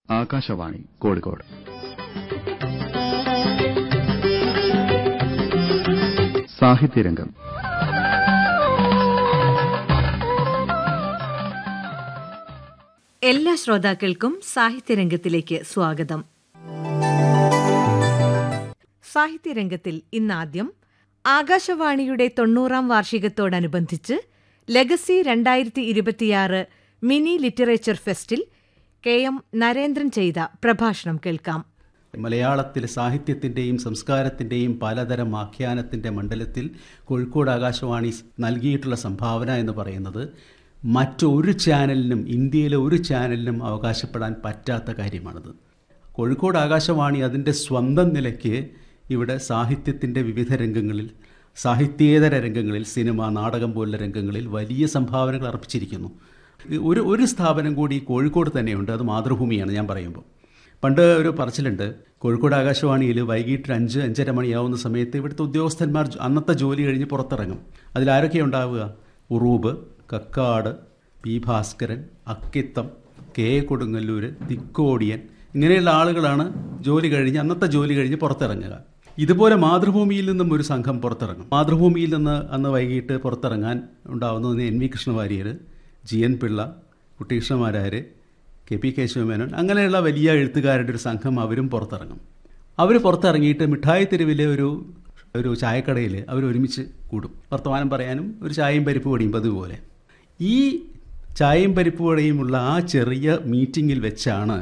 ആകാശവാണി കോഴിക്കോട് സാഹിത്യരംഗം എല്ലാ ശ്രോതാക്കൾക്കും സാഹിത്യരംഗത്തിലേക്ക് സ്വാഗതം സാഹിത്യരംഗത്തിൽ ഇന്നാദ്യം ആകാശവാണിയുടെ തൊണ്ണൂറാം വാർഷികത്തോടനുബന്ധിച്ച് ലെഗസി രണ്ടായിരത്തി ഇരുപത്തിയാറ് മിനി ലിറ്ററേച്ചർ ഫെസ്റ്റിൽ കെ എം നരേന്ദ്രൻ ചെയ്ത പ്രഭാഷണം കേൾക്കാം മലയാളത്തിലെ സാഹിത്യത്തിൻ്റെയും സംസ്കാരത്തിൻ്റെയും പലതരം ആഖ്യാനത്തിൻ്റെ മണ്ഡലത്തിൽ കോഴിക്കോട് ആകാശവാണി നൽകിയിട്ടുള്ള സംഭാവന എന്ന് പറയുന്നത് മറ്റൊരു ചാനലിനും ഇന്ത്യയിലെ ഒരു ചാനലിനും അവകാശപ്പെടാൻ പറ്റാത്ത കാര്യമാണിത് കോഴിക്കോട് ആകാശവാണി അതിൻ്റെ സ്വന്തം നിലയ്ക്ക് ഇവിടെ സാഹിത്യത്തിൻ്റെ വിവിധ രംഗങ്ങളിൽ സാഹിത്യേതര രംഗങ്ങളിൽ സിനിമ നാടകം പോലുള്ള രംഗങ്ങളിൽ വലിയ സംഭാവനകൾ അർപ്പിച്ചിരിക്കുന്നു ഒരു ഒരു സ്ഥാപനം കൂടി കോഴിക്കോട് തന്നെയുണ്ട് അത് മാതൃഭൂമിയാണ് ഞാൻ പറയുമ്പോൾ പണ്ട് ഒരു പറച്ചിലുണ്ട് കോഴിക്കോട് ആകാശവാണിയിൽ വൈകിട്ട് അഞ്ച് അഞ്ചര മണിയാവുന്ന സമയത്ത് ഇവിടുത്തെ ഉദ്യോഗസ്ഥന്മാർ അന്നത്തെ ജോലി കഴിഞ്ഞ് പുറത്തിറങ്ങും അതിലാരൊക്കെ ഉണ്ടാവുക ഉറൂബ് കക്കാട് പി ഭാസ്കരൻ അക്കിത്തം കെ കൊടുങ്ങല്ലൂർ തിക്കോടിയൻ ഇങ്ങനെയുള്ള ആളുകളാണ് ജോലി കഴിഞ്ഞ് അന്നത്തെ ജോലി കഴിഞ്ഞ് പുറത്തിറങ്ങുക ഇതുപോലെ മാതൃഭൂമിയിൽ നിന്നും ഒരു സംഘം പുറത്തിറങ്ങും മാതൃഭൂമിയിൽ നിന്ന് അന്ന് വൈകിട്ട് പുറത്തിറങ്ങാൻ ഉണ്ടാവുന്നത് N V Krishnavariyar G N Pillai Kuttikrishnamarar K P Kesavamenon അങ്ങനെയുള്ള വലിയ എഴുത്തുകാരുടെ ഒരു സംഘം അവരും പുറത്തിറങ്ങും അവർ പുറത്തിറങ്ങിയിട്ട് മിഠായി തെരുവിലെ ഒരു ഒരു ചായക്കടയിൽ അവർ ഒരുമിച്ച് കൂടും വർത്തമാനം പറയാനും ഒരു ചായയും പരിപ്പ് പൊടിയും പതിവ് പോലെ ഈ ചായയും പരിപ്പ് പൊടിയുമുള്ള ആ ചെറിയ മീറ്റിങ്ങിൽ വെച്ചാണ്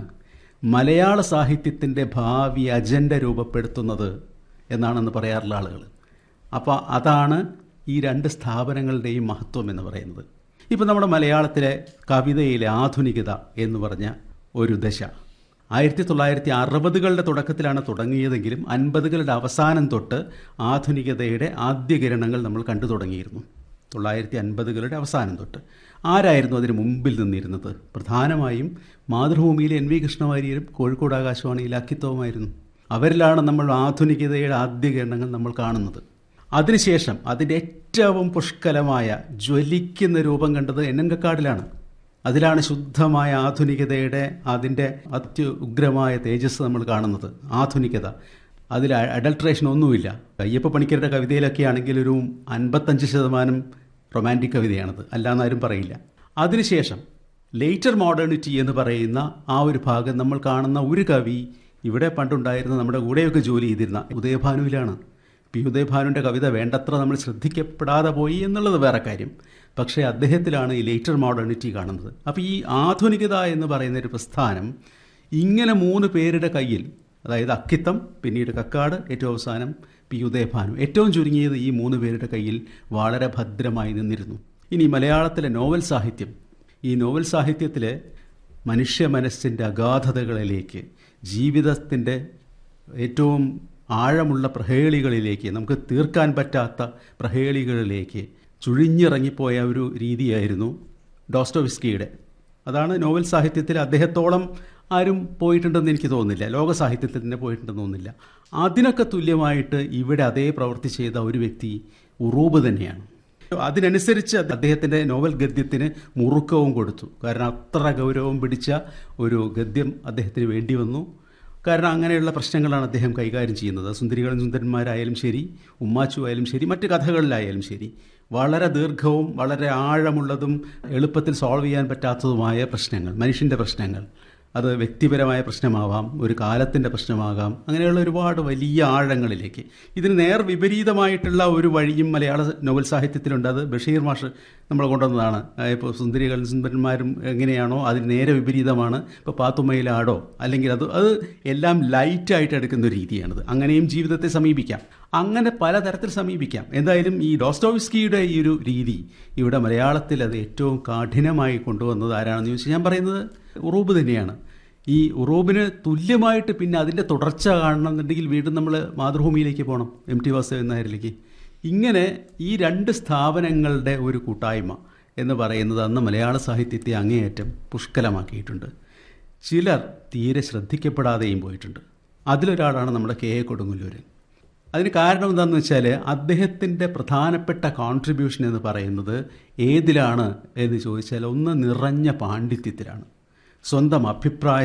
മലയാള സാഹിത്യത്തിൻ്റെ ഭാവി അജണ്ട രൂപപ്പെടുത്തുന്നത് എന്നാണെന്ന് പറയാറുള്ള ആളുകൾ അപ്പോൾ അതാണ് ഈ രണ്ട് സ്ഥാപനങ്ങളുടെയും മഹത്വം എന്ന് പറയുന്നത് ഇപ്പം നമ്മുടെ മലയാളത്തിലെ കവിതയിലെ ആധുനികത എന്ന് പറഞ്ഞ ഒരു ദശ ആയിരത്തി തൊള്ളായിരത്തി അറുപതുകളുടെ തുടക്കത്തിലാണ് തുടങ്ങിയതെങ്കിലും അൻപതുകളുടെ അവസാനം തൊട്ട് ആധുനികതയുടെ ആദ്യ കിരണങ്ങൾ നമ്മൾ കണ്ടു തുടങ്ങിയിരുന്നു തൊള്ളായിരത്തി അൻപതുകളുടെ അവസാനം തൊട്ട് ആരായിരുന്നു അതിന് മുമ്പിൽ നിന്നിരുന്നത് പ്രധാനമായും മാതൃഭൂമിയിലെ എൻ വി കൃഷ്ണവാര്യരും കോഴിക്കോട് ആകാശവാണിയിലെ അക്കിത്തവുമായിരുന്നു അവരിലാണ് നമ്മൾ ആധുനികതയുടെ ആദ്യ കിരണങ്ങൾ നമ്മൾ കാണുന്നത് അതിനുശേഷം അതിൻ്റെ ഏറ്റവും പുഷ്കലമായ ജ്വലിക്കുന്ന രൂപം കണ്ടത് എന്നങ്കക്കാടിലാണ് അതിലാണ് ശുദ്ധമായ ആധുനികതയുടെ അതിൻ്റെ അത്യുഗ്രമായ തേജസ് നമ്മൾ കാണുന്നത് ആധുനികത അതിൽ അഡൾട്രേഷൻ ഒന്നുമില്ല അയ്യപ്പ പണിക്കരുടെ കവിതയിലൊക്കെ ആണെങ്കിൽ ഒരു അൻപത്തഞ്ച് ശതമാനം റൊമാൻറ്റിക് കവിതയാണത് അല്ലാന്നാരും പറയില്ല അതിനുശേഷം ലേറ്റർ മോഡേണിറ്റി എന്ന് പറയുന്ന ആ ഒരു ഭാഗം നമ്മൾ കാണുന്ന ഒരു കവി ഇവിടെ പണ്ടുണ്ടായിരുന്ന നമ്മുടെ കൂടെയൊക്കെ ജോലി ചെയ്തിരുന്ന ഉദയഭാനുവിലാണ് പി ഉദയഭാനുവിൻ്റെ കവിത വേണ്ടത്ര നമ്മൾ ശ്രദ്ധിക്കപ്പെടാതെ പോയി എന്നുള്ളത് വേറെ കാര്യം പക്ഷേ അദ്ദേഹത്തിലാണ് ഈ ലേറ്റർ മോഡേണിറ്റി കാണുന്നത് അപ്പോൾ ഈ ആധുനികത എന്ന് പറയുന്ന ഒരു പ്രസ്ഥാനം ഇങ്ങനെ മൂന്ന് പേരുടെ കയ്യിൽ അതായത് അക്കിത്തം പിന്നീട് കക്കാട് ഏറ്റവും അവസാനം പി ഉദയഭാനു ഏറ്റവും ചുരുങ്ങിയത് ഈ മൂന്ന് പേരുടെ കയ്യിൽ വളരെ ഭദ്രമായി നിന്നിരുന്നു ഇനി മലയാളത്തിലെ നോവൽ സാഹിത്യം ഈ നോവൽ സാഹിത്യത്തിലെ മനുഷ്യ മനസ്സിൻ്റെ അഗാധതകളിലേക്ക് ജീവിതത്തിൻ്റെ ഏറ്റവും ആഴമുള്ള പ്രഹേളികളിലേക്ക് നമുക്ക് തീർക്കാൻ പറ്റാത്ത പ്രഹേളികളിലേക്ക് ചുഴിഞ്ഞിറങ്ങിപ്പോയ ഒരു രീതിയായിരുന്നു ഡോസ്റ്റോവിസ്കിയുടെ അതാണ് നോവൽ സാഹിത്യത്തിൽ അദ്ദേഹത്തോളം ആരും പോയിട്ടുണ്ടെന്ന് എനിക്ക് തോന്നുന്നില്ല ലോക സാഹിത്യത്തിൽ തന്നെ പോയിട്ടുണ്ടെന്ന് തോന്നുന്നില്ല അതിനൊക്കെ തുല്യമായിട്ട് ഇവിടെ അതേ പ്രവൃത്തി ചെയ്ത ഒരു വ്യക്തി ഉറൂബ് തന്നെയാണ് അതിനനുസരിച്ച് അദ്ദേഹത്തിൻ്റെ നോവൽ ഗദ്യത്തിന് മുറുക്കവും കൊടുത്തു കാരണം അത്ര ഗൗരവം പിടിച്ച ഒരു ഗദ്യം അദ്ദേഹത്തിന് വേണ്ടി വന്നു കാരണം അങ്ങനെയുള്ള പ്രശ്നങ്ങളാണ് അദ്ദേഹം കൈകാര്യം ചെയ്യുന്നത് സുന്ദരികളും സുന്ദരന്മാരായാലും ശരി ഉമ്മാച്ചു ആയാലും ശരി മറ്റ് കഥകളിലായാലും ശരി വളരെ ദീർഘവും വളരെ ആഴമുള്ളതും എളുപ്പത്തിൽ സോൾവ് ചെയ്യാൻ പറ്റാത്തതുമായ പ്രശ്നങ്ങൾ മനുഷ്യൻ്റെ പ്രശ്നങ്ങൾ അത് വ്യക്തിപരമായ പ്രശ്നമാവാം ഒരു കാലത്തിൻ്റെ പ്രശ്നമാകാം അങ്ങനെയുള്ള ഒരുപാട് വലിയ ആഴങ്ങളിലേക്ക് ഇതിന് നേർ വിപരീതമായിട്ടുള്ള ഒരു വഴിയും മലയാള നോവൽ സാഹിത്യത്തിലുണ്ട് അത് ബഷീർ മാഷ് നമ്മൾ കൊണ്ടുവന്നതാണ് ഇപ്പോൾ സുന്ദരികളും സുന്ദരന്മാരും എങ്ങനെയാണോ അതിന് നേരെ വിപരീതമാണ് ഇപ്പോൾ പാത്തുമ്മയിലാടോ അല്ലെങ്കിൽ അത് അത് എല്ലാം ലൈറ്റായിട്ട് എടുക്കുന്ന ഒരു രീതിയാണിത് അങ്ങനെയും ജീവിതത്തെ സമീപിക്കാം അങ്ങനെ പലതരത്തിൽ സമീപിക്കാം എന്തായാലും ഈ ഡോസ്റ്റോവിസ്കിയുടെ ഈ ഒരു രീതി ഇവിടെ മലയാളത്തിൽ അത് ഏറ്റവും കഠിനമായി കൊണ്ടുവന്നത് ആരാണെന്ന് ചോദിച്ചാൽ ഞാൻ പറയുന്നത് ഉറൂബ് തന്നെയാണ് ഈ ഉറൂബിന് തുല്യമായിട്ട് പിന്നെ അതിൻ്റെ തുടർച്ച കാണണമെന്നുണ്ടെങ്കിൽ വീണ്ടും നമ്മൾ മാതൃഭൂമിയിലേക്ക് പോകണം എം ടി വാസുദേവൻ നായരിലേക്ക് ഇങ്ങനെ ഈ രണ്ട് സ്ഥാപനങ്ങളുടെ ഒരു കൂട്ടായ്മ എന്ന് പറയുന്നത് അന്ന് മലയാള സാഹിത്യത്തെ അങ്ങേയറ്റം പുഷ്കലമാക്കിയിട്ടുണ്ട് ചിലർ തീരെ ശ്രദ്ധിക്കപ്പെടാതെയും പോയിട്ടുണ്ട് അതിലൊരാളാണ് നമ്മുടെ കെ എ കൊടുങ്ങല്ലൂരൻ അതിന് കാരണം എന്താണെന്ന് വെച്ചാൽ അദ്ദേഹത്തിൻ്റെ പ്രധാനപ്പെട്ട കോൺട്രിബ്യൂഷൻ എന്ന് പറയുന്നത് ഏതിലാണ് എന്ന് ചോദിച്ചാൽ ഒന്ന് നിറഞ്ഞ പാണ്ഡിത്യത്തിലാണ് സ്വന്തം അഭിപ്രായ